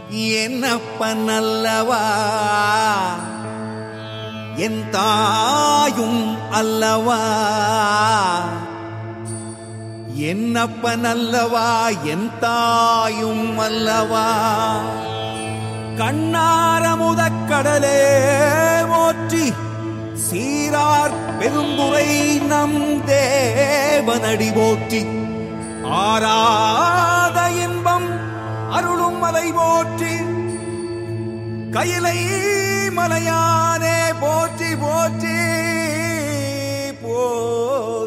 என்னப்பன் அல்லவா என் தாயும் அல்லவா என்னப்பன் அல்லவா என் தாயும் அல்லவா கண்ணாரமுதக் கடலே போற்றி சீரார் பெருந்துரை நம் தேவனடி போற்றி ஆராத இன்பம் அருளும் மலை போற்றி கையிலை மலையானே போற்றி போற்றி போற்றி